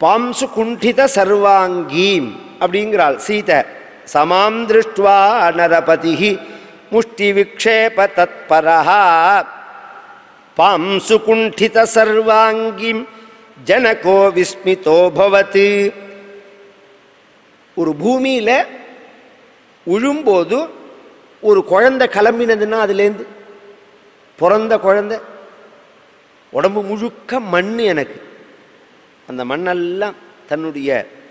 பாம்சு குண்டித சர்வாங்கீம் அப்படிங்கிறாள் சீதை சமாம் திருஷ்டுவா நரபதி முஷ்டி விக்ஷேப தத்பரஹா பாம்சு குண்டித சர்வாங்கீம் ஜனகோ விஸ்மிதோ பவத்து ஒரு பூமியில் உழும்போது ஒரு குழந்தை கிளம்பினதுன்னா அதுலேருந்து பிறந்த குழந்தை உடம்பு முழுக்க மண் எனக்கு அந்த மண்ணெல்லாம் தன்னுடைய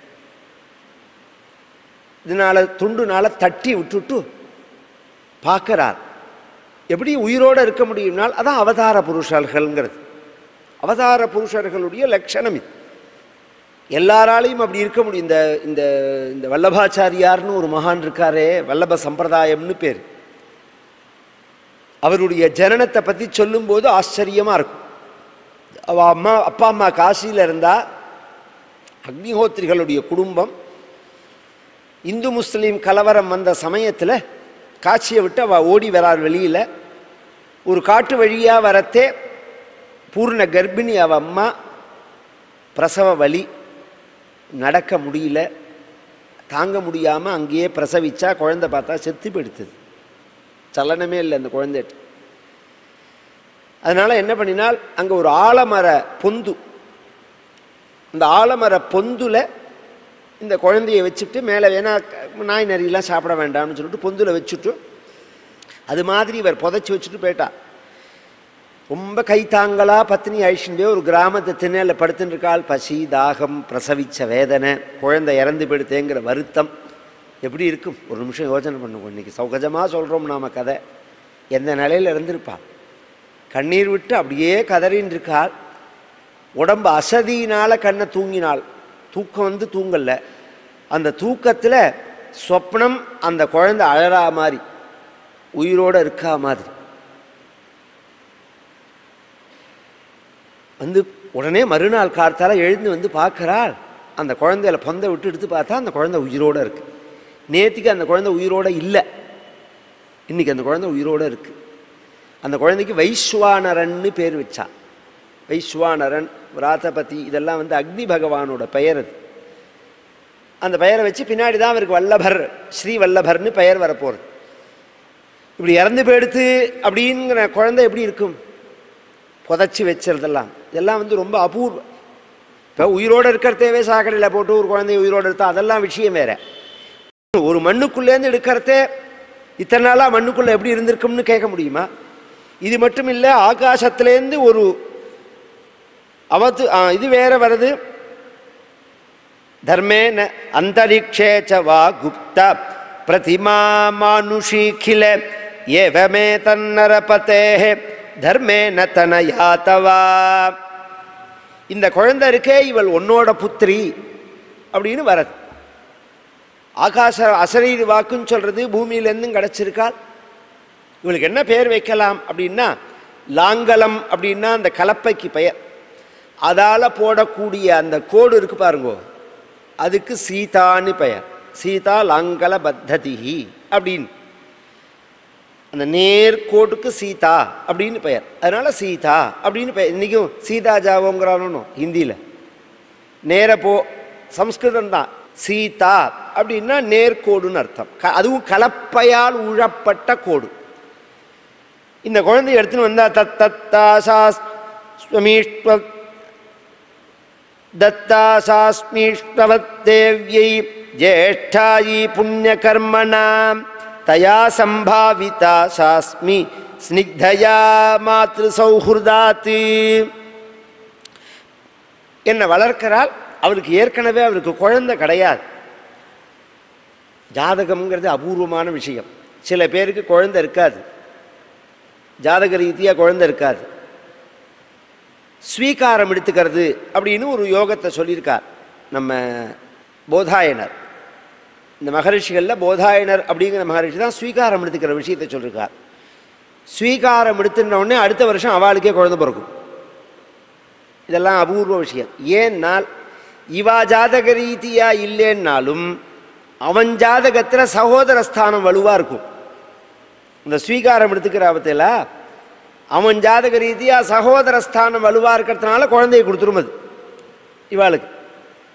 இதனால துண்டுனால தட்டி விட்டுட்டு பார்க்கறார் எப்படி உயிரோடு இருக்க முடியும்னால் அதான் அவதார புருஷர்கள்ங்கிறது அவதார புருஷர்களுடைய லட்சணம் இது எல்லாராலையும் அப்படி இருக்க முடியும் இந்த இந்த இந்த வல்லபாச்சாரியார்னு ஒரு மகான் இருக்காரே வல்லப சம்பிரதாயம்னு பேர் அவருடைய ஜனனத்தை பற்றி சொல்லும்போது ஆச்சரியமாக இருக்கும் அவ அம்மா அப்பா அம்மா காசியில் இருந்தா அக்னிஹோத்திரிகளுடைய குடும்பம் இந்து முஸ்லீம் கலவரம் வந்த சமயத்தில் காட்சியை விட்டு அவள் ஓடி வரார் வெளியில் ஒரு காட்டு வழியாக வரத்தே பூர்ண கர்ப்பிணி அவ அம்மா பிரசவ வலி நடக்க முடியல தாங்க முடியாமல் அங்கேயே பிரசவிச்சா குழந்தை பார்த்தா செத்து போயிடுத்துது சலனமே இல்லை அந்த குழந்தைட்டு அதனால் என்ன பண்ணினால் அங்கே ஒரு ஆலமர பொந்து அந்த ஆலமர பொந்துல இந்த குழந்தைய வச்சுட்டு மேலே வேணா க- நாய் நரியெல்லாம் சாப்பிட வேண்டாம்னு சொல்லிட்டு பொந்துல வச்சுட்டு அது மாதிரி இவர் புதைச்சி வச்சுட்டு போயிட்டா ரொம்ப கைத்தாங்களா பத்தினி அழிச்சுட்டு போய் ஒரு கிராமத்து திண்ணையில் படுத்துன்னு இருக்காள் பசி தாகம் பிரசவிச்ச வேதனை குழந்தை இறந்து போயிடுத்தேங்கிற வருத்தம் எப்படி இருக்கும் ஒரு நிமிஷம் யோசனை பண்ணுவோம் இன்னைக்கு சௌகஜமாக சொல்கிறோம் நாம கதை எந்த நிலையில் இருந்திருப்பா கண்ணீர் விட்டு அப்படியே கதறின்னு இருக்காள் உடம்பு அசதியினால் கண்ணை தூங்கினாள் தூக்கம் வந்து தூங்கல அந்த தூக்கத்தில் சொப்னம் அந்த குழந்தை அழறா மாதிரி உயிரோடு இருக்கா மாதிரி வந்து உடனே மறுநாள் கார்த்தால எழுந்து வந்து பார்க்கறாள் அந்த குழந்தையில பொந்தை விட்டு எடுத்து பார்த்தா அந்த குழந்தை உயிரோடு இருக்கு நேத்திக்கு அந்த குழந்தை உயிரோட இல்லை இன்னைக்கு அந்த குழந்தை உயிரோட இருக்கு அந்த குழந்தைக்கு வைஸ்வானரன்னு பேர் வச்சா வைஸ்வானரன் விராதபதி இதெல்லாம் வந்து அக்னி பகவானோட பெயர் அது அந்த பெயரை வச்சு பின்னாடி தான் அவருக்கு வல்லபர் ஸ்ரீ வல்லபர்னு பெயர் வரப்போகிறது இப்படி இறந்து போயிடுத்து அப்படிங்கிற குழந்தை எப்படி இருக்கும் புதைச்சி வச்சிருதெல்லாம் இதெல்லாம் வந்து ரொம்ப அபூர்வம் இப்போ உயிரோடு இருக்கிறதேவே சாக்கடையில் போட்டு ஒரு குழந்தைய உயிரோடு எடுத்தா அதெல்லாம் விஷயம் வேற ஒரு மண்ணுக்குள்ளேருந்து எடுக்கிறதே இத்தனை நாளாக மண்ணுக்குள்ளே எப்படி இருந்திருக்கும்னு கேட்க முடியுமா இது மட்டும் இல்லை ஆகாசத்துலேருந்து ஒரு அவத்து ஆ, இது வேற வருது தர்மேன அந்தரிக்ஷே ச வா குப்த பிரதிமா மானுஷீகில ஏவமே தன்னரபதே தர்மேன தனயாத்தவா இந்த குழந்தை இருக்கே இவள் உன்னோட புத்திரி அப்படின்னு வரது ஆகாச அசரீரி வாக்குன்னு சொல்றது பூமியிலேருந்தும் கிடச்சிருக்காள் இவளுக்கு என்ன பேர் வைக்கலாம் அப்படின்னா லாங்கலம் அப்படின்னா அந்த கலப்பைக்கு பெயர் அதால் போடக்கூடிய அந்த கோடு இருக்கு பாருங்கோ அதுக்கு சீதான்னு பெயர் சீதா லாங்கல பத்ததிஹி அப்படின்னு அந்த நேர்கோட்டுக்கு சீதா அப்படின்னு பெயர் அதனால சீதா அப்படின்னு பெயர் இன்றைக்கும் சீதா ஜாவோங்கிறானோ ஹிந்தியில் நேர போ சம்ஸ்கிருதம் தான் சீதா அப்படின்னா நேர்கோடுன்னு அர்த்தம் க- அதுவும் கலப்பையால் உழப்பட்ட கோடு இந்த குழந்தைய எடுத்துன்னு வந்தா தத் தத்தாசா ஸ்வமீஷ்வ दत्तासास्मीष्टवत्देव्यै ज्येष्ठायी पुण्यकर्मणां तया सम्भाविता सास्मि स्निग्धया मातृसौहृदात् என்னை வளர்க்கிறாள் அவருக்கு ஏற்கனவே அவருக்கு குழந்தை கிடையாது ஜாதகம்ங்கிறது அபூர்வமான விஷயம் சில பேருக்கு குழந்தை இருக்காது ஜாதக ரீதியாக குழந்தை இருக்காது ஸ்வீகாரம் எடுத்துக்கிறது அப்படின்னு ஒரு யோகத்தை சொல்லியிருக்கார் நம்ம போதாயனர் இந்த மகரிஷிகளில் போதாயனர் அப்படிங்கிற மகரிஷி தான் ஸ்வீகாரம் எடுத்துக்கிற விஷயத்தை சொல்லியிருக்கார் ஸ்வீகாரம் எடுத்துன உடனே அடுத்த வருஷம் அவளுக்கே குழந்தை பிறக்கும் இதெல்லாம் அபூர்வ விஷயம் ஏன்னால் இவா ஜாதக ரீதியா இல்லைன்னாலும் அவன் ஜாதகத்தில் சகோதர ஸ்தானம் வலுவாக இருக்கும் இந்த ஸ்வீகாரம் எடுத்துக்கிற ஆபத்தில் அவன் ஜாதக ரீதியாக சகோதர ஸ்தானம் வலுவாக இருக்கிறதுனால குழந்தையை கொடுத்துரும் அது இவாளுக்கு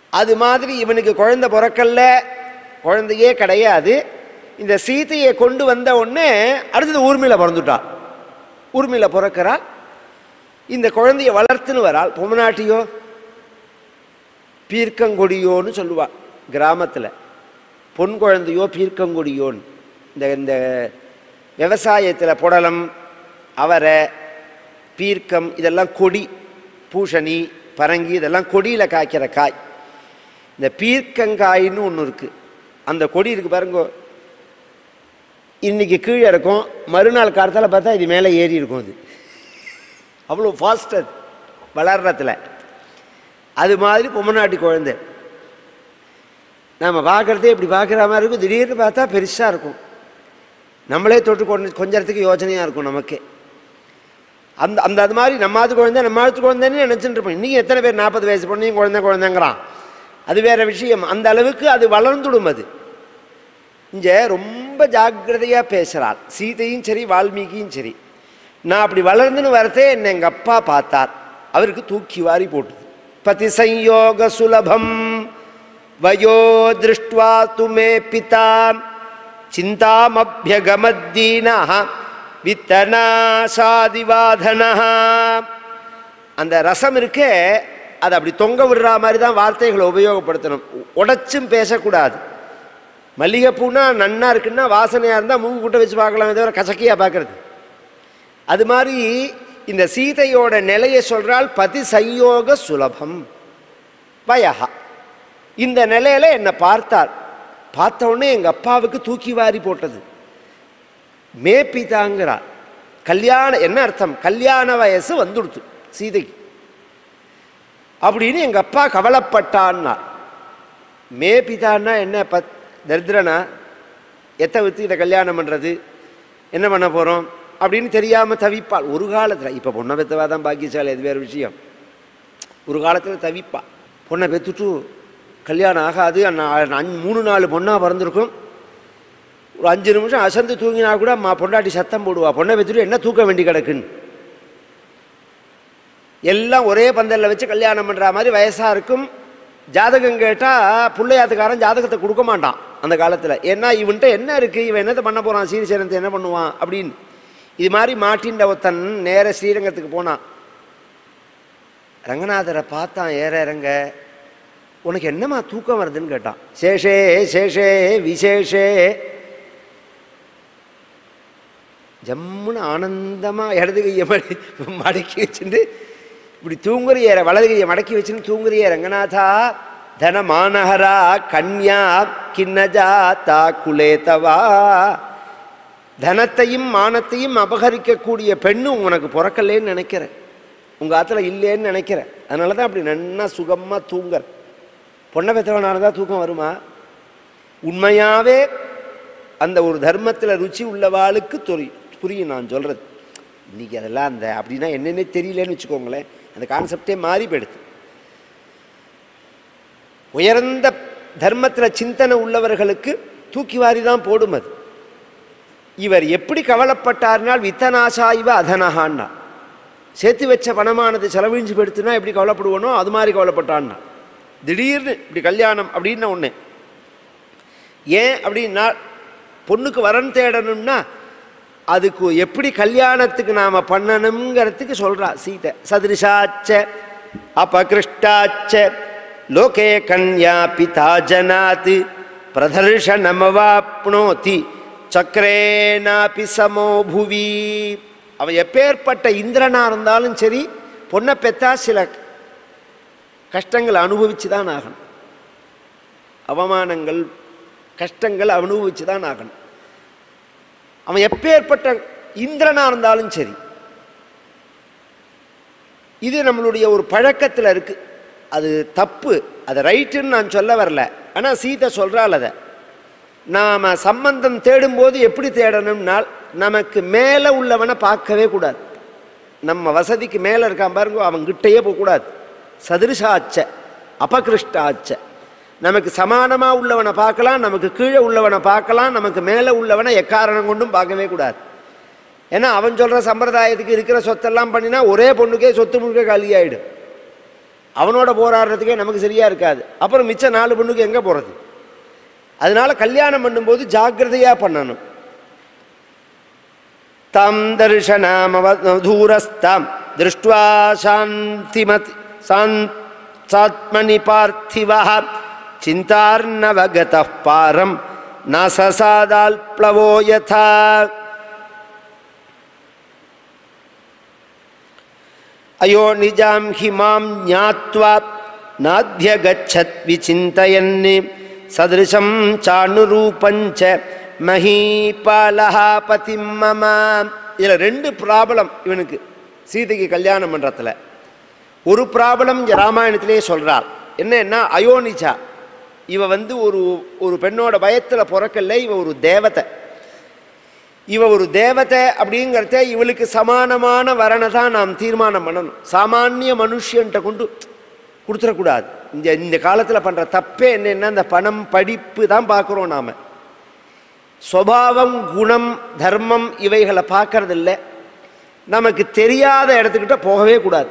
அது மாதிரி இவனுக்கு குழந்தை பிறக்கல்ல குழந்தையே கிடையாது இந்த சீதையை கொண்டு வந்த உடனே அடுத்தது ஊர்மியில் பிறந்துட்டாள் ஊர்மியில் பிறக்கிறாள் இந்த குழந்தைய வளர்த்துன்னு வராள் பொம்மநாட்டியோ பீர்க்கங்கொடியோன்னு சொல்லுவாள் கிராமத்தில் பொன் குழந்தையோ பீர்க்கங்கொடியோன்னு இந்த இந்த விவசாயத்தில் புடலம் அவரை பீர்க்கம் இதெல்லாம் கொடி பூசணி பரங்கி இதெல்லாம் கொடியில் காய்க்கிற காய் இந்த பீர்க்கங்காயின்னு ஒன்று இருக்குது அந்த கொடி இருக்குது பாருங்க இன்னைக்கு கீழே இருக்கும் மறுநாள் காலத்தில் பார்த்தா இது மேலே ஏறி இருக்கும் அது அவ்வளோ ஃபாஸ்ட் அது வளர்றதுல அது மாதிரி பொம்மநாட்டி குழந்தை நம்ம பார்க்குறதே இப்படி பார்க்குற மாதிரி இருக்கும் திடீர்னு பார்த்தா பெருசாக இருக்கும் நம்மளே தொட்டு கொண்டு கொஞ்சத்துக்கு யோசனையாக இருக்கும் நமக்கே அந்த அந்த அது மாதிரி நம்மாவது குழந்தை நம்மாவது குழந்தைன்னு நினச்சிட்டு இருப்போம் இன்றைக்கி எத்தனை பேர் நாற்பது வயசு பொண்ணையும் குழந்தை குழந்தைங்கிறான் அது வேற விஷயம் அந்த அளவுக்கு அது வளர்ந்துடும் அது இங்கே ரொம்ப ஜாக்கிரதையாக பேசுகிறாள் சீதையும் சரி வால்மீகியும் சரி நான் அப்படி வளர்ந்துன்னு வரத்தே என்னை எங்கள் அப்பா பார்த்தார் அவருக்கு தூக்கி வாரி போட்டுது பதி சம்யோக சுலபம் வயோ திருஷ்டுவா துமே பிதா சிந்தாமபியகமத்தீனா வித்தனாசாதிவாதனா அந்த ரசம் இருக்கே அதை அப்படி தொங்க விடுற மாதிரி தான் வார்த்தைகளை உபயோகப்படுத்தணும் உடைச்சும் பேசக்கூடாது மல்லிகைப்பூனா நன்னா இருக்குன்னா வாசனையாக இருந்தால் மூக்கு கூட்ட வச்சு பார்க்கலாமே தவிர கசக்கியாக பார்க்கறது அது மாதிரி இந்த சீதையோட நிலையை சொல்றால் பதி சையோக சுலபம் வயஹா இந்த நிலையில என்னை பார்த்தார் பார்த்த உடனே எங்கள் அப்பாவுக்கு தூக்கி வாரி போட்டது மேப்பிதாங்கிறார் கல்யாண என்ன அர்த்தம் கல்யாண வயசு வந்துடுத்து சீதைக்கு அப்படின்னு எங்கள் அப்பா கவலைப்பட்டான்னா மேபிதான்னா என்ன பத் தரித்திரனா எத்தை வித்து இதை கல்யாணம் பண்ணுறது என்ன பண்ண போகிறோம் அப்படின்னு தெரியாமல் தவிப்பாள் ஒரு காலத்தில் இப்போ பொண்ணை பெற்றவா தான் பாக்கியசாலி அது வேறு விஷயம் ஒரு காலத்தில் தவிப்பா பொண்ணை பெற்றுட்டு கல்யாணம் ஆகாது அண்ணா- அஞ்சு மூணு நாலு பொண்ணாக பிறந்திருக்கும் ஒரு அஞ்சு நிமிஷம் அசந்து தூங்கினா கூட மா பொண்டாட்டி சத்தம் போடுவா பொண்ணை பெற்றுட்டு என்ன தூக்க வேண்டி கிடக்குன்னு எல்லாம் ஒரே பந்தலில் வச்சு கல்யாணம் பண்ணுற மாதிரி வயசாக இருக்கும் ஜாதகம் கேட்டால் பிள்ளையாத்துக்காரன் ஜாதகத்தை கொடுக்க மாட்டான் அந்த காலத்தில் ஏன்னா இவன்ட்ட என்ன இருக்குது இவன் என்னத்தை பண்ண போகிறான் சீரிசேனத்தை என்ன பண்ணுவான் அப்படின்னு இது மாதிரி மாட்டின்ற ஒருத்தன் நேர ஸ்ரீரங்கத்துக்கு போனான் ரங்கநாதரை பார்த்தான் ஏற இறங்க உனக்கு என்னம்மா தூக்கம் வருதுன்னு கேட்டான் சேஷே சேஷே விசேஷே ஜம்முன்னு ஆனந்தமாக இடது கையை மடி மடக்கி வச்சுட்டு இப்படி தூங்குறியேற வலது கையை மடக்கி வச்சுன்னு தூங்குறியே ரங்கநாதா தன மாநகரா கன்யா கிண்ணஜா தா குலேதவா தனத்தையும் மானத்தையும் அபகரிக்கக்கூடிய பெண்ணும் உனக்கு பிறக்கலேன்னு நினைக்கிறேன் உங்கள் ஆத்துல இல்லைன்னு நினைக்கிறேன் அதனால தான் அப்படி நன்னா சுகமாக தூங்குற பொண்ணை பெற்றவனால தான் தூக்கம் வருமா உண்மையாகவே அந்த ஒரு தர்மத்தில் ருச்சி உள்ளவாளுக்கு தொரி புரியும் நான் சொல்கிறது இன்னைக்கு அதெல்லாம் அந்த அப்படின்னா என்னென்னே தெரியலன்னு வச்சுக்கோங்களேன் அந்த கான்செப்டே மாறி போயிடுது உயர்ந்த தர்மத்தில் சிந்தனை உள்ளவர்களுக்கு தூக்கி வாரி தான் போடும் அது இவர் எப்படி கவலைப்பட்டார்னால் வித்தனாசா இவ அதனகான்னா சேர்த்து வச்ச பணமானது செலவிழிஞ்சு போயிடுத்துனா எப்படி கவலைப்படுவனோ அது மாதிரி கவலைப்பட்டான்னா திடீர்னு இப்படி கல்யாணம் அப்படின்னு ஒன்று ஏன் அப்படின்னா பொண்ணுக்கு வரன் தேடணும்னா அதுக்கு எப்படி கல்யாணத்துக்கு நாம் பண்ணணுங்கிறதுக்கு சொல்கிறா சீதை சதிருஷாச்ச அபகிருஷ்டாச்ச லோகே கன்யா பிதா ஜனாத் பிரதர்ஷனமவாப்னோதி சக்கரேனாபி சமோ புவி அவன் எப்பேற்பட்ட இந்திரனா இருந்தாலும் சரி பொண்ணை பெத்தா சில கஷ்டங்களை அனுபவிச்சு தான் ஆகணும் அவமானங்கள் கஷ்டங்கள் அனுபவிச்சு தான் ஆகணும் அவன் எப்பேற்பட்ட இந்திரனா இருந்தாலும் சரி இது நம்மளுடைய ஒரு பழக்கத்தில் இருக்கு அது தப்பு அது ரைட்டுன்னு நான் சொல்ல வரல ஆனால் சீதை சொல்கிறாள் அதை நாம் சம்பந்தம் தேடும்போது எப்படி தேடணும்னால் நமக்கு மேலே உள்ளவனை பார்க்கவே கூடாது நம்ம வசதிக்கு மேலே இருக்கான் பாருங்க அவன் கிட்டேயே போகக்கூடாது சதிருஷாச்ச அபகிருஷ்டாச்ச நமக்கு சமானமாக உள்ளவனை பார்க்கலாம் நமக்கு கீழே உள்ளவனை பார்க்கலாம் நமக்கு மேலே உள்ளவனை எக்காரணம் கொண்டும் பார்க்கவே கூடாது ஏன்னா அவன் சொல்கிற சம்பிரதாயத்துக்கு இருக்கிற சொத்தெல்லாம் பண்ணினா ஒரே பொண்ணுக்கே சொத்து முழுக்க காலியாயிடும் அவனோட போராடுறதுக்கே நமக்கு சரியாக இருக்காது அப்புறம் மிச்ச நாலு பொண்ணுக்கு எங்கே போகிறது அதனால கல்யாணம் பண்ணும்போது ஜாக்கிரதையாக பண்ணணும் தம் தர்ஷனாமவதூரஸ்தாம் திருஷ்டுவா சாந்திமத் சாத்மனி பார்த்திவா சிந்தார்ணவகத பாரம் ந சசாதால் பிளவோ யதா அயோ நிஜாம் ஹி மாம் ஞாத்வா நாத்தியகச்சத் விசிந்தயன் சதிருஷம் சாணுரூபஞ்ச மஹீபாலஹா பதிம் மம இதில் ரெண்டு ப்ராப்ளம் இவனுக்கு சீதைக்கு கல்யாணம் பண்ணுறதுல ஒரு ப்ராப்ளம் இங்க ராமாயணத்திலே சொல்கிறார் என்னன்னா அயோனிச்சா இவ வந்து ஒரு ஒரு பெண்ணோட பயத்தில் பிறக்கல இவ ஒரு தேவதை இவ ஒரு தேவதை அப்படிங்கிறத இவளுக்கு சமானமான வரனை தான் நாம் தீர்மானம் பண்ணணும் சாமானிய மனுஷன்ட்ட கொண்டு கொடுத்துடக்கூடாது இந்த இந்த காலத்தில் பண்ணுற தப்பே என்னென்னா இந்த பணம் படிப்பு தான் பார்க்குறோம் நாம் சுவாவம் குணம் தர்மம் இவைகளை பார்க்கறதில்ல நமக்கு தெரியாத இடத்துக்கிட்ட போகவே கூடாது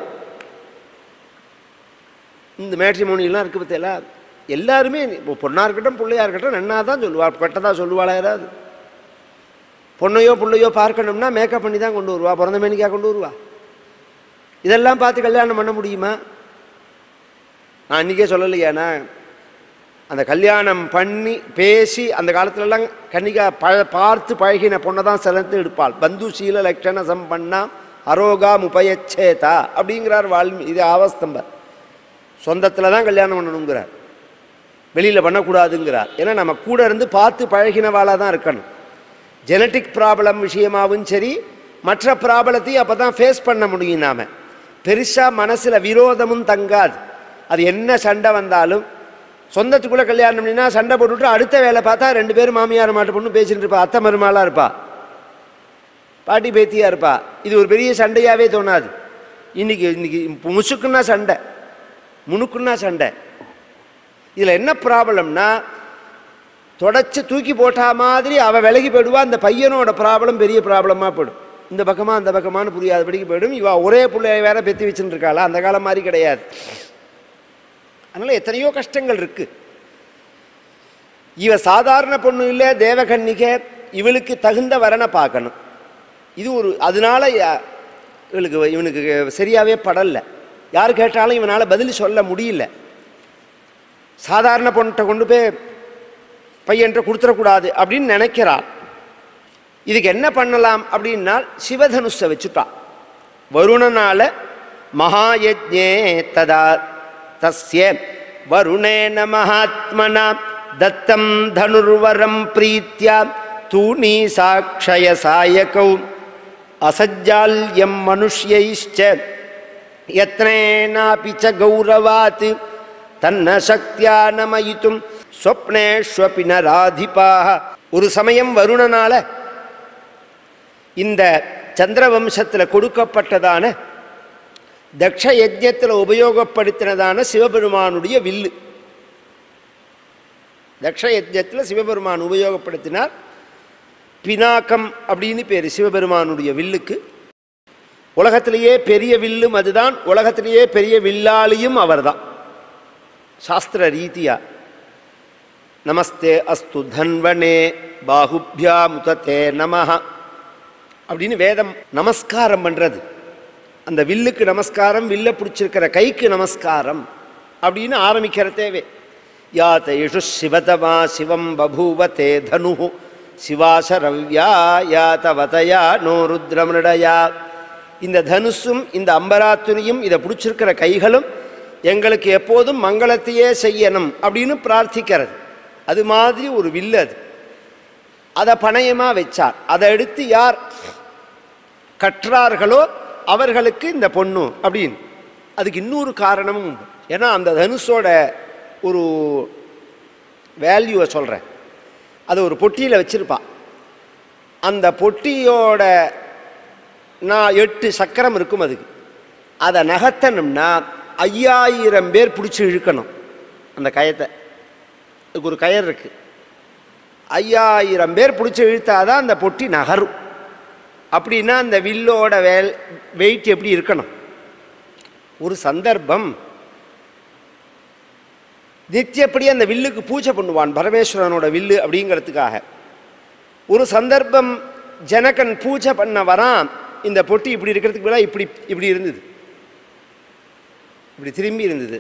இந்த மேட்ரிமோனிலாம் இருக்கு பற்றியல எல்லாருமே இப்போ பொண்ணாக இருக்கட்டும் பிள்ளையா இருக்கட்டும் நன்னா தான் சொல்லுவா கெட்டதா சொல்லுவாளா யாராவது பொண்ணையோ பிள்ளையோ பார்க்கணும்னா மேக்கப் பண்ணி தான் கொண்டு வருவா பிறந்த மேனிக்கா கொண்டு வருவா இதெல்லாம் பார்த்து கல்யாணம் பண்ண முடியுமா நான் இன்றைக்கே சொல்லலையாண்ணா அந்த கல்யாணம் பண்ணி பேசி அந்த காலத்துலலாம் கன்னிகா ப பார்த்து பழகின பொண்ணை தான் சிலந்து எடுப்பாள் பந்து சீல லட்சண சம்பன்னா அரோகா முபயச்சேதா அப்படிங்கிறார் வால்மீ இது ஆவஸ்தம்பர் சொந்தத்தில் தான் கல்யாணம் பண்ணணுங்கிறார் வெளியில் பண்ணக்கூடாதுங்கிறார் ஏன்னா நம்ம கூட இருந்து பார்த்து பழகினவாளாக தான் இருக்கணும் ஜெனட்டிக் ப்ராப்ளம் விஷயமாவும் சரி மற்ற ப்ராப்ளத்தையும் அப்போ தான் ஃபேஸ் பண்ண முடியும் நாம் பெருசாக மனசில் விரோதமும் தங்காது அது என்ன சண்டை வந்தாலும் சொந்தத்துக்குள்ளே கல்யாணம் பண்ணினா சண்டை போட்டுவிட்டு அடுத்த வேலை பார்த்தா ரெண்டு பேரும் மாமியார் மாட்டு பொண்ணு பேசிட்டு இருப்பா அத்தை மருமாளாக இருப்பா பாட்டி பேத்தியாக இருப்பா இது ஒரு பெரிய சண்டையாகவே தோணாது இன்னைக்கு இன்னைக்கு முசுக்குன்னா சண்டை முணுக்குன்னா சண்டை இதில் என்ன ப்ராப்ளம்னா தொடச்சி தூக்கி போட்டா மாதிரி அவள் விலகி போயிடுவா அந்த பையனோட ப்ராப்ளம் பெரிய ப்ராப்ளமாக போயிடும் இந்த பக்கமாக அந்த பக்கமானு புரியாதபடிக்கு போயிடும் இவ ஒரே பிள்ளைய வேற பெற்று வச்சுட்டு இருக்காளா அந்த காலம் மாதிரி கிடையாது அதனால் எத்தனையோ கஷ்டங்கள் இருக்கு இவ சாதாரண பொண்ணு இல்லை தேவகன்னிகை இவளுக்கு தகுந்த வரனை பார்க்கணும் இது ஒரு அதனால யா- இவளுக்கு இவனுக்கு சரியாகவே படலை யார் கேட்டாலும் இவனால் பதில் சொல்ல முடியல சாதாரண பொண்ணிட்ட கொண்டு போய் பையன்கிட்ட கொடுத்துடக்கூடாது அப்படின்னு நினைக்கிறாள் இதுக்கு என்ன பண்ணலாம் அப்படின்னா சிவதனுஷை வச்சுட்டா வருணனால மகாயஜ்ஞே ததா தஸ்ய வருணேன மகாத்மனா தத்தம் தனுர்வரம் பிரீத்தியா தூணீ சாட்சய சாயகௌ அசஜ்ஜால்யம் மனுஷ்யைश्च யத்னேனாபி ச கௌரவாத் தன்ன சக்தியா நமயித்தும் ஸ்வப்னேஷ்வபி நராதிபாக ஒரு சமயம் வருணனால இந்த சந்திரவம்சத்தில் கொடுக்கப்பட்டதான தக்ஷ யஜ்ஞத்தில் உபயோகப்படுத்தினதான சிவபெருமானுடைய வில்லு தக்ஷ யஜ்ஞத்தில் சிவபெருமான் உபயோகப்படுத்தினார் பினாக்கம் அப்படின்னு பேர் சிவபெருமானுடைய வில்லுக்கு உலகத்திலேயே பெரிய வில்லும் அதுதான் உலகத்திலேயே பெரிய வில்லாளியும் அவர்தான் சாஸ்திர ரீதியா நமஸ்தே அஸ்து தன்வனே பாகுப்யா முததே நமஹ அப்படின்னு வேதம் நமஸ்காரம் பண்ணுறது அந்த வில்லுக்கு நமஸ்காரம் வில்ல பிடிச்சிருக்கிற கைக்கு நமஸ்காரம் அப்படின்னு ஆரம்பிக்கிற தேவை யாத்த யஷு சிவதமா சிவம் பபூவ தே தனு சிவாசரவ்யா யாத்த வதயா நோ ருத்ரமிருடயா இந்த தனுசும் இந்த அம்பராத்துரியும் இதை பிடிச்சிருக்கிற கைகளும் எங்களுக்கு எப்போதும் மங்களத்தையே செய்யணும் அப்படின்னு பிரார்த்திக்கிறது அது மாதிரி ஒரு வில்லு அது அதை பணயமாக வச்சார் அதை எடுத்து யார் கற்றார்களோ அவர்களுக்கு இந்த பொண்ணு அப்படின்னு அதுக்கு இன்னொரு காரணமும் உண்டு ஏன்னா அந்த தனுஷோட ஒரு வேல்யூவை சொல்கிறேன் அதை ஒரு பொட்டியில் வச்சுருப்பா அந்த பொட்டியோட நான் எட்டு சக்கரம் இருக்கும் அதுக்கு அதை நகர்த்தணும்னா ஐயாயிரம் பேர் பிடிச்சி இழுக்கணும் அந்த கயத்தை அதுக்கு ஒரு கயர் இருக்குது ஐயாயிரம் பேர் பிடிச்சி இழுத்தாதான் அந்த பொட்டி நகரும் அப்படின்னா அந்த வில்லோட வேல் வெயிட் எப்படி இருக்கணும் ஒரு சந்தர்ப்பம் நித்தியப்படி அந்த வில்லுக்கு பூஜை பண்ணுவான் பரமேஸ்வரனோட வில்லு அப்படிங்கிறதுக்காக ஒரு சந்தர்ப்பம் ஜனகன் பூஜை பண்ண வரான் இந்த பொட்டி இப்படி இருக்கிறதுக்கு பதிலா இப்படி இப்படி இருந்தது இப்படி திரும்பி இருந்தது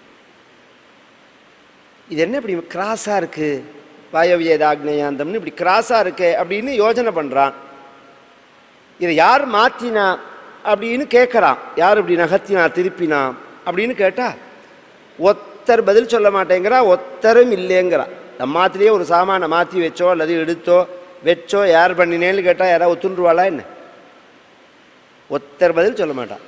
இது என்ன இப்படி கிராஸாக இருக்கு வாயவியதாக்னேயாந்தம்னு இப்படி கிராஸாக இருக்கு அப்படின்னு யோசனை பண்ணுறான் இதை யார் மாற்றினா அப்படின்னு கேட்குறான் யார் இப்படி நகர்த்தினா திருப்பினா அப்படின்னு கேட்டா ஒத்தர் பதில் சொல்ல மாட்டேங்கிறா ஒத்தரும் இல்லைங்கிறா நம்மாத்திலேயே ஒரு சாமானை மாற்றி வச்சோ அல்லது எடுத்தோ வச்சோ யார் பண்ணினேன்னு கேட்டால் யாராவது ஒத்துண்டுருவாளா என்ன ஒத்தர் பதில் சொல்ல மாட்டான்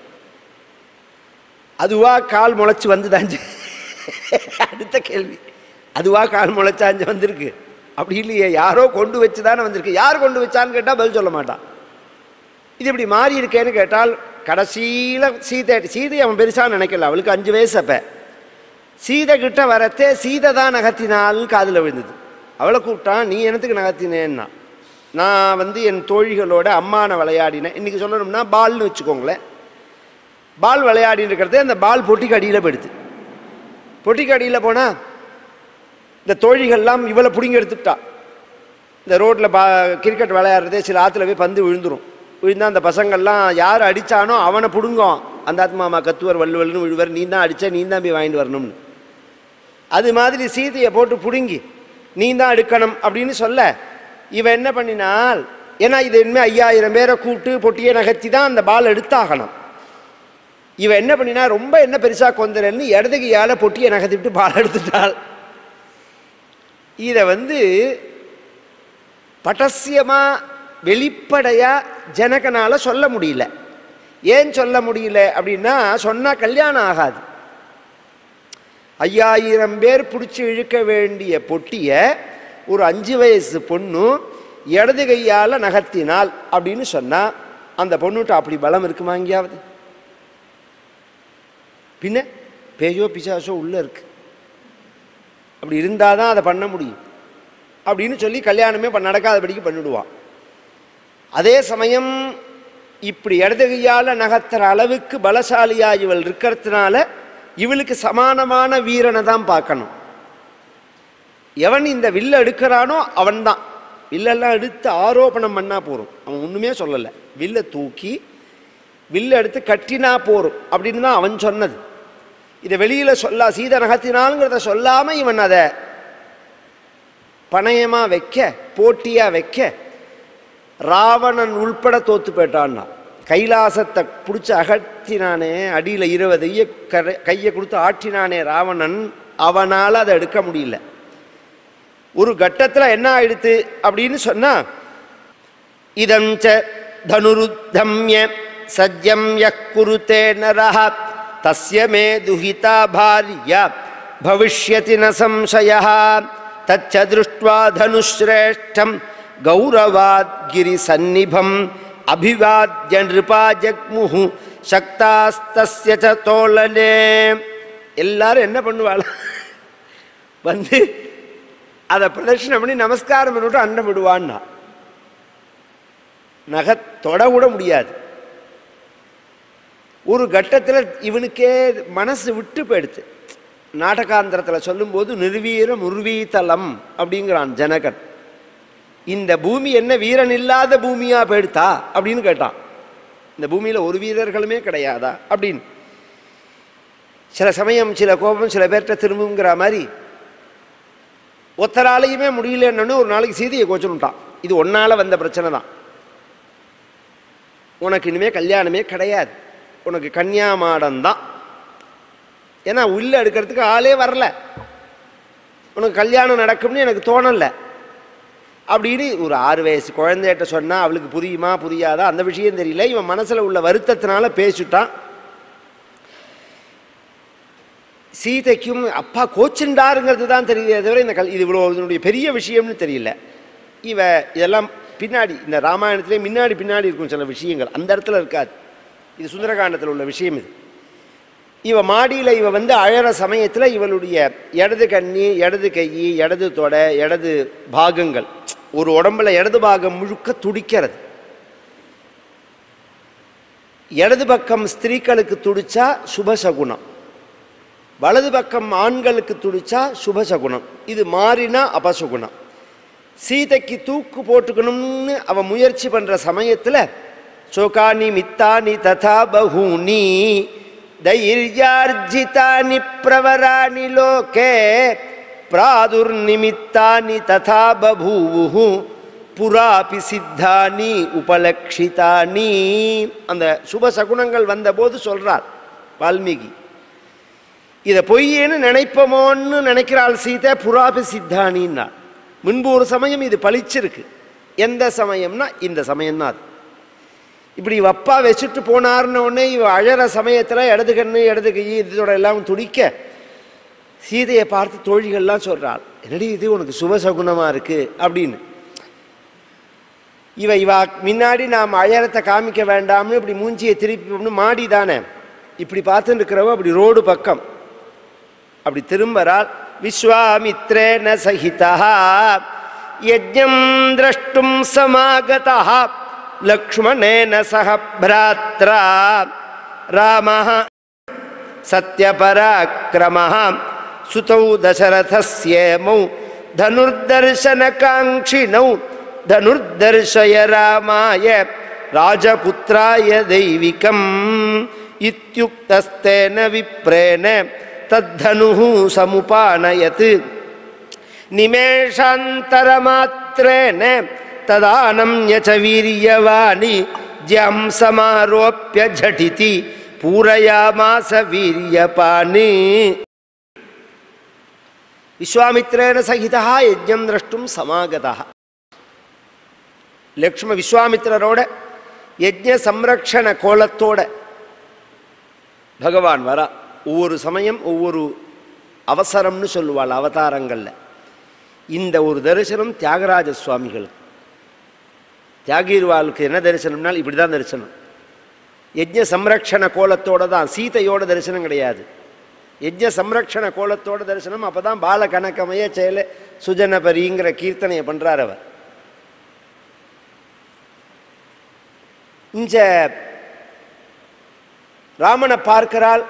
அதுவா கால் முளைச்சி வந்துதாஞ்சு அடுத்த கேள்வி அதுவா கால் முளைச்சாஞ்சு வந்திருக்கு அப்படி இல்லையே யாரோ கொண்டு வச்சு தானே வந்திருக்கு யார் கொண்டு வச்சான்னு கேட்டால் பதில் சொல்ல மாட்டான் இது இப்படி மாறி இருக்கேன்னு கேட்டால் கடைசியில் சீதை சீதை அவன் பெருசாக நினைக்கல அவளுக்கு அஞ்சு வயசு அப்போ சீதை கிட்ட வரத்தே சீதை தான் நகர்த்தினால்னு காதில் விழுந்தது அவளை கூப்பிட்டான் நீ என்னத்துக்கு நகர்த்தினேன்னா நான் வந்து என் தோழிகளோட அம்மான விளையாடினேன் இன்றைக்கி சொல்லணும்னா பால்னு வச்சுக்கோங்களேன் பால் விளையாடின்னு இருக்கிறதே அந்த பால் பொட்டிக்கு அடியில் போயிடுது பொட்டிக்கு அடியில் போனால் இந்த தோழிகள்லாம் இவளை பிடுங்கி எடுத்துட்டா இந்த ரோட்டில் பா கிரிக்கெட் விளையாடுறதே சில ஆற்றுல போய் பந்து விழுந்துரும் விழுந்தா அந்த பசங்கள்லாம் யார் அடித்தானோ அவனை பிடுங்கும் அந்த ஆத்மாமா கத்துவர் வள்ளுவல்னு விழுவர் நீ தான் அடித்த நீ தான் போய் வாங்கிட்டு வரணும்னு அது மாதிரி சீதையை போட்டு பிடுங்கி நீ தான் எடுக்கணும் அப்படின்னு சொல்ல இவன் என்ன பண்ணினால் ஏன்னா இது இனிமேல் ஐயாயிரம் பேரை கூப்பிட்டு பொட்டியை நகர்த்தி தான் அந்த பால் எடுத்தாகணும் இவன் என்ன பண்ணினா ரொம்ப என்ன பெருசா கொந்தரன்னு இடதுகையால் பொட்டியை நகர்த்திவிட்டு பால் எடுத்துட்டாள் இதை வந்து பட்டசியமாக வெளிப்படையாக ஜனகனால சொல்ல முடியல ஏன் சொல்ல முடியல அப்படின்னா சொன்னால் கல்யாணம் ஆகாது ஐயாயிரம் பேர் பிடிச்சி இழுக்க வேண்டிய பொட்டியை ஒரு அஞ்சு வயசு பொண்ணு இடது கையால் நகர்த்தினாள் அப்படின்னு சொன்னால் அந்த பொண்ணுகிட்ட அப்படி பலம் இருக்குமா எங்கேயாவது பின்ன பேயோ பிசாசோ உள்ளே இருக்கு அப்படி இருந்தால் தான் அதை பண்ண முடியும் அப்படின்னு சொல்லி கல்யாணமே பண்ண நடக்காதபடிக்கு பண்ணிடுவான் அதே சமயம் இப்படி இடது கையால் நகர்த்துற அளவுக்கு பலசாலியா இவள் இருக்கிறதுனால இவளுக்கு சமானமான வீரனை தான் பார்க்கணும் எவன் இந்த வில்ல எடுக்கிறானோ அவன்தான் வில்லெல்லாம் எடுத்து ஆரோபணம் பண்ணா போறோம் அவன் ஒண்ணுமே சொல்லலை வில்லை தூக்கி வில்ல எடுத்து கட்டினா போறோம் அப்படின்னு தான் அவன் சொன்னது இதை வெளியில சொல்ல சீத நகர்த்தினாலுங்கிறத சொல்லாம இவன் அதை பணயமா வைக்க போட்டியா வைக்க ராவணன் உள்பட தோத்து போயிட்டான்னா கைலாசத்தை பிடிச்சி அகற்றினானே அடியில் இருபது ஐய கரை கையை கொடுத்து ஆட்டினானே ராவணன் அவனால் அதை எடுக்க முடியல ஒரு கட்டத்தில் என்ன ஆயிடுத்து அப்படின்னு சொன்னா இதஞ்ச தனுருத்தம்ய சஜ்யம் யக் குருத்தே நரஹ தஸ்ய மே துஹிதா பாரியா பவிஷ்யதி ந சம்சயः தச்ச திருஷ்ட்வா தனுஸ்ரேஷ்டம் கௌரவாத் கிரி சந்நிபம் அபிவாத்ய நிருபா ஜக்முஹு சக்தாஸ்தஸ்ய ச தோழனே எல்லாரும் என்ன பண்ணுவாள் வந்து அதை பிரதட்சணம் பண்ணி நமஸ்காரம் பண்ணிவிட்டு அன்னம் விடுவான்னா நகை தொட கூட முடியாது ஒரு கட்டத்தில் இவனுக்கே மனசு விட்டு போயிடுத்து நாடகாந்திரத்தில் சொல்லும்போது நிர்வீர முர்வீதலம் அப்படிங்கிறான் ஜனகன் இந்த பூமி என்ன வீரன் இல்லாத பூமியா போயிடுத்தா அப்படின்னு கேட்டான் இந்த பூமியில் ஒரு வீரர்களுமே கிடையாதா அப்படின்னு சில சமயம் சில கோபம் சில பேர்கிட்ட திரும்புங்கிற மாதிரி ஒத்தராலையுமே முடியலன்னு ஒரு நாளைக்கு சீதையை கோச்சுட்டான் இது ஒன்னால வந்த பிரச்சனை தான் உனக்கு இனிமே கல்யாணமே கிடையாது உனக்கு கன்னியாமாடம் தான் ஏன்னா உள்ள எடுக்கிறதுக்கு ஆளே வரல உனக்கு கல்யாணம் நடக்கும்னு எனக்கு தோணலை அப்படின்னு ஒரு ஆறு வயசு குழந்தைகிட்ட சொன்னால் அவளுக்கு புரியுமா புரியாதா அந்த விஷயம் தெரியல இவன் மனசில் உள்ள வருத்தத்தினால பேசிட்டான் சீதைக்கும் அப்பா கோச்சுண்டாருங்கிறது தான் தெரியுதே தவிர இந்த கல் இது இவ்வளோ இதனுடைய பெரிய விஷயம்னு தெரியல இவ இதெல்லாம் பின்னாடி இந்த ராமாயணத்திலே முன்னாடி பின்னாடி இருக்கும் சில விஷயங்கள் அந்த இடத்துல இருக்காது இது சுந்தரகாண்டத்தில் உள்ள விஷயம் இது இவ மாடியில் இவ வந்து அழற சமயத்தில் இவளுடைய இடது கண்ணி இடது கை இடது தொடை இடது பாகங்கள் ஒரு உடம்புல இடது பாகம் முழுக்க துடிக்கிறது இடது பக்கம் ஸ்திரீக்களுக்கு துடிச்சா சுபசகுணம் வலது பக்கம் ஆண்களுக்கு துடிச்சா சுபசகுணம் இது மாறினா அபசகுணம் சீதைக்கு தூக்கு போட்டுக்கணும்னு அவன் முயற்சி பண்ணுற சமயத்தில் சோகானி மித்தானி ததா பகூனி தைர்யார்ஜிதானி பிரவராணி லோகே பிராதுர்நிமித்தானி ததா பபூவு புராபி சித்தானி உபலக்ஷிதானி அந்த சுப சகுனங்கள் வந்தபோது சொல்றார் வால்மீகி இதை பொய்யேன்னு நினைப்போமோன்னு நினைக்கிறாள் சீதை புராபி சித்தானின்னா முன்பு ஒரு சமயம் இது பளிச்சிருக்கு எந்த சமயம்னா இந்த சமயம்தான் அது இப்படி இவ அப்பா வச்சுட்டு போனார்னு உடனே இவ அழற சமயத்தில் இடது கண்ணு இடது கை இதோட எல்லாம் துடிக்க சீதையை பார்த்து தோழிகள்லாம் சொல்கிறாள் என்னடி இது உனக்கு சுபசகுனமாக இருக்குது அப்படின்னு இவ இவ முன்னாடி நாம் அழறத்தை காமிக்க வேண்டாம்னு இப்படி மூஞ்சியை திருப்பி மாடி தானே இப்படி பார்த்துட்டு இருக்கிறவ அப்படி ரோடு பக்கம் அப்படி திரும்பறால் விஸ்வாமித்ரேன சகிதா யஜ்ஞம் திரஷ்டும் சமாகதா லக்ஷ்மணேன சக பிராத்ரா ராமः சத்யபராக்கிரமः சுதௌ தசரதஸ்யேமௌ धनुर्दर्शनकाङ्क्षिणौ धनुर्दर्शय रामाय राजपुत्राय दैविकम् इत्युक्तस्तेन विप्रेण तद्धनुः समुपानयत् निमेषान्तरमात्रेण तदानम्य च वीर्यवाणि ज्यां समारोप्य झटिति पूरयामास वीर्यपाणि விஸ்வாமித்ரேன சகிதா யஜ்ஞம் திரஷ்டும் சமாகதா லக்ஷ்ம விஸ்வாமித்திரரோட யஜ்ஞ சம்ரக்ஷண கோலத்தோட பகவான் வரா ஒவ்வொரு சமயம் ஒவ்வொரு அவசரம்னு சொல்லுவாள் அவதாரங்களில் இந்த ஒரு தரிசனம் தியாகராஜ சுவாமிகளுக்கு தியாகீர்வாளுக்கு என்ன தரிசனம்னால் இப்படி தான் தரிசனம் யஜ்ஞ சம்ரக்ஷண கோலத்தோட தான் சீதையோட தரிசனம் கிடையாது யஜ்ஞ சம்ரக்ஷண கோலத்தோட தரிசனம் அப்போ தான் பால கணக்கமய செயல சுஜனபரிங்கிற கீர்த்தனையை பண்ணுறார் அவர் இந்த ராமனை பார்க்கிறாள்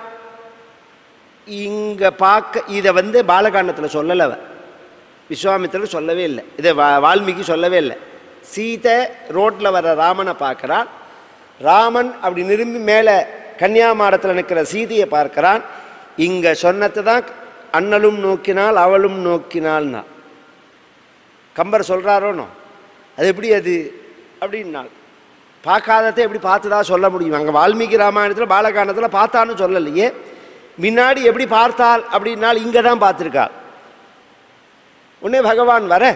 இங்கே பார்க்க இதை வந்து பாலகாண்டத்தில் சொல்லலை அவ விஸ்வாமித்திரர் சொல்லவே இல்லை இதை வா வால்மீகி சொல்லவே இல்லை சீதை ரோட்டில் வர ராமனை பார்க்குறான் ராமன் அப்படி நிரும்பி மேலே கன்னியாமாடத்தில் நிற்கிற சீதையை பார்க்கிறான் இங்கே சொன்னது தான் அண்ணலும் நோக்கினால் அவளும் நோக்கினாள்னா கம்பர் சொல்கிறாரோனோ அது எப்படி அது அப்படின்னாள் பார்க்காததை எப்படி பார்த்துதா சொல்ல முடியும் அங்கே வால்மீகி ராமாயணத்தில் பாலகாண்டத்தில் பார்த்தான்னு சொல்லலையே முன்னாடி எப்படி பார்த்தாள் அப்படின்னால் இங்கே தான் பார்த்துருக்காள் உடனே பகவான் வர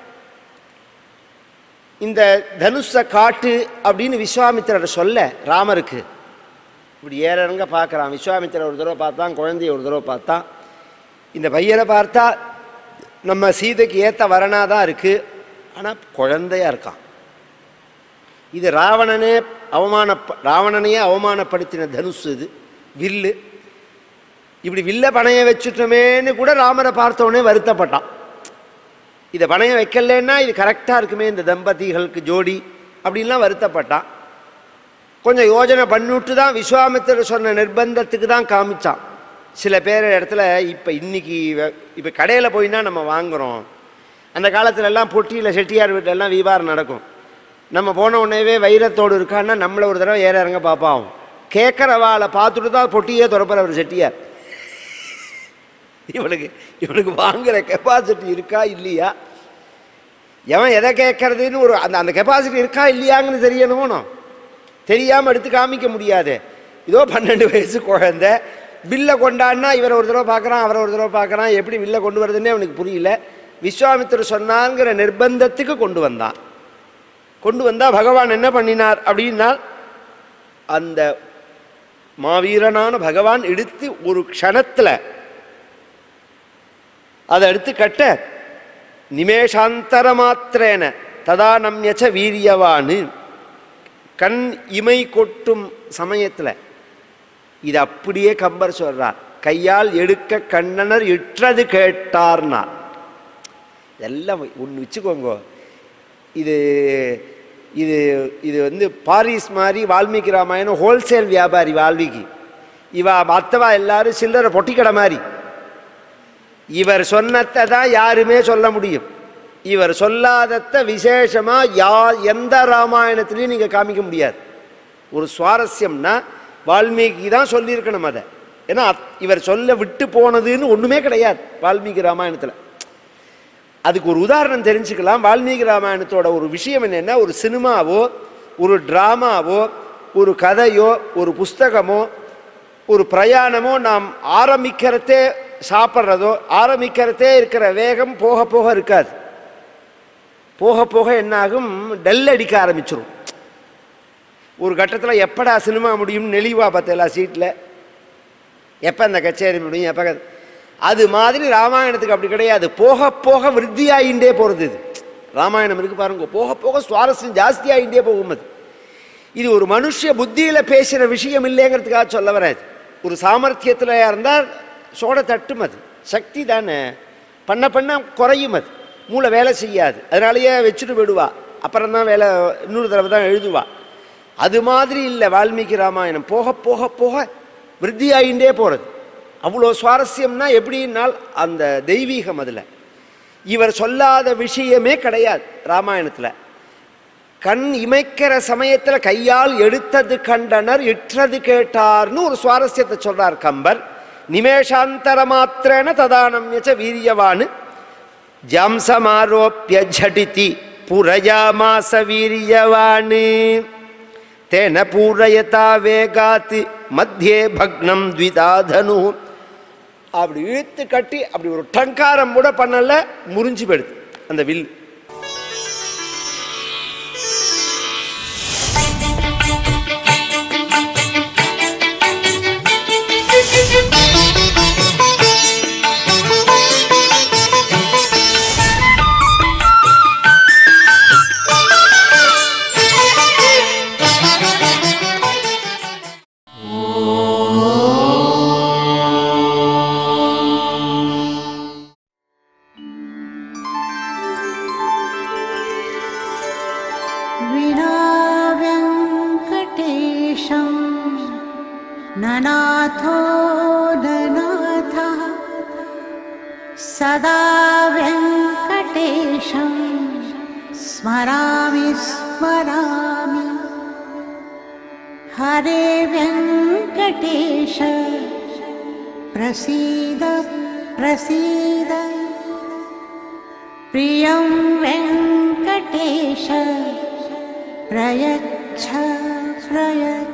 இந்த தனுஷை காட்டு அப்படின்னு விஸ்வாமித்திரர் சொல்ல ராமருக்கு இப்படி ஏறங்க பார்க்குறான் விஸ்வாமித்திரர் ஒரு தடவை பார்த்தான் குழந்தைய ஒரு தடவை பார்த்தான் இந்த பையனை பார்த்தா நம்ம சீதைக்கு ஏற்ற வரனாதான் இருக்குது ஆனால் குழந்தையா இருக்கான் இது ராவணனே அவமான ராவணனையே அவமானப்படுத்தின தனுஷ் இது வில்லு இப்படி வில்ல பணைய வச்சுட்டோமேன்னு கூட ராமரை பார்த்தோன்னே வருத்தப்பட்டான் இதை பணைய வைக்கலன்னா இது கரெக்டாக இருக்குமே இந்த தம்பதிகளுக்கு ஜோடி அப்படின்லாம் வருத்தப்பட்டான் கொஞ்சம் யோஜனை பண்ணிவிட்டு தான் விஸ்வாமித்திரர் சொன்ன நிர்பந்தத்துக்கு தான் காமிச்சான் சில பேர் இடத்துல இப்போ இன்னைக்கு இப்போ கடையில் போயின்னா நம்ம வாங்குகிறோம் அந்த காலத்துல எல்லாம் பொட்டியில் செட்டியார் வீட்டிலலாம் வியாபாரம் நடக்கும் நம்ம போன உடனேவே வைரத்தோடு இருக்கான்னா நம்மளை ஒரு தடவை ஏற இறங்க பார்ப்பான் கேட்குறவாளை பார்த்துட்டு தான் பொட்டியே திறப்பிற ஒரு செட்டியார் இவனுக்கு இவனுக்கு வாங்குற கெப்பாசிட்டி இருக்கா இல்லையா எவன் எதை கேட்கறதுன்னு ஒரு அந்த அந்த கெப்பாசிட்டி இருக்கா இல்லையாங்கன்னு தெரியணுமோ தெரியாமல் எடுத்து காமிக்க முடியாது இதோ பன்னெண்டு வயசு குழந்தை வில்லை கொண்டாடினா இவரை ஒரு தடவை பார்க்குறான் அவரை ஒரு தடவை பார்க்குறான் எப்படி வில்லை கொண்டு வருதுன்னே அவனுக்கு புரியல விஸ்வாமித்திரர் சொன்னாங்கிற நிர்பந்தத்துக்கு கொண்டு வந்தான் கொண்டு வந்தால் பகவான் என்ன பண்ணினார் அப்படின்னால் அந்த மாவீரனான பகவான் எடுத்து ஒரு க்ஷணத்தில் அதை எடுத்து கட்ட நிமேஷாந்தர மாத்திரேன ததா நம்யச்ச வீரியவான்னு கண் இமை கொட்டும் சமயத்தில் இது அப்படியே கம்பர் சொல்றார் கையால் எடுக்க கண்ணனர் இற்றது கேட்டார்னார் எல்லாம் ஒன்று வச்சுக்கோங்க இது இது இது வந்து பாரிஸ் மாதிரி வால்மீகி ராமாயணம் ஹோல்சேல் வியாபாரி வால்மீகி இவா மற்றவா எல்லாரும் சில்லறை பொட்டிக்கடை மாதிரி இவர் சொன்னத்தை தான் யாருமே சொல்ல முடியும் இவர் சொல்லாதத்த விசேஷமாக யா எந்த ராமாயணத்துலையும் நீங்கள் காமிக்க முடியாது ஒரு சுவாரஸ்யம்னா வால்மீகி தான் சொல்லியிருக்கணும் அதை ஏன்னா அத்- இவர் சொல்ல விட்டு போனதுன்னு ஒன்றுமே கிடையாது வால்மீகி ராமாயணத்தில் அதுக்கு ஒரு உதாரணம் தெரிஞ்சுக்கலாம் வால்மீகி ராமாயணத்தோட ஒரு விஷயம் என்னென்னா ஒரு சினிமாவோ ஒரு ட்ராமாவோ ஒரு கதையோ ஒரு புஸ்தகமோ ஒரு பிரயாணமோ நாம் ஆரம்பிக்கிறதே சாப்பிட்றதோ ஆரம்பிக்கிறதே இருக்கிற வேகம் போக போக இருக்காது போக போக என்னாகும் டல் அடிக்க ஆரம்பிச்சிரும் ஒரு கட்டத்தில் எப்படா சினிமா முடியும்னு நெளிவா பார்த்தேலா சீட்டில் எப்போ அந்த கச்சேரி முடியும் எப்போ க- அது மாதிரி ராமாயணத்துக்கு அப்படி கிடையாது போக போக விருத்தியாகிண்டே போகிறது இது ராமாயணம் இருக்கு பாருங்க போக போக சுவாரஸ்யம் ஜாஸ்தியாகிண்டே போகும் அது இது ஒரு மனுஷ புத்தியில் பேசுகிற விஷயம் இல்லைங்கிறதுக்காக சொல்ல வராது ஒரு சாமர்த்தியத்தில் இருந்தால் சோட தட்டும் அது சக்தி தானே பண்ண பண்ண குறையும் அது மூளை வேலை செய்யாது அதனாலேயே வச்சுட்டு போயிடுவா அப்புறம் தான் வேலை இன்னொரு தடவை தான் எழுதுவா அது மாதிரி இல்லை வால்மீகி ராமாயணம் போக போக போக விருத்தியாகிண்டே போகிறது அவ்வளோ சுவாரஸ்யம்னா எப்படின்னால் அந்த தெய்வீகம் அதில் இவர் சொல்லாத விஷயமே கிடையாது ராமாயணத்தில் கண் இமைக்கிற சமயத்தில் கையால் எடுத்தது கண்டனர் இற்றது கேட்டார்னு ஒரு சுவாரஸ்யத்தை சொல்றார் கம்பர் நிமேஷாந்தர மாத்திரேன ததானம்யச்ச வீரியவான் ஜம்சமாரோப்பிய ஜடிதி புரயாமாச வீரியவான் தேன பூரயதா வேகாத் மத்தியே பக்னம் த்விதாதனு அப்படி இழுத்து கட்டி அப்படி ஒரு டங்காரம் கூட பண்ணல முறிஞ்சு போயிடுது அந்த வில் विना व्यङ्कटेशं ननाथो ननाथः सदा व्यङ्कटेशं स्मरामि स्मरामि हरे व्यङ्कटेश प्रसीद प्रसीद प्रियं वेङ्कटेश प्रयच्छ प्रयच्छ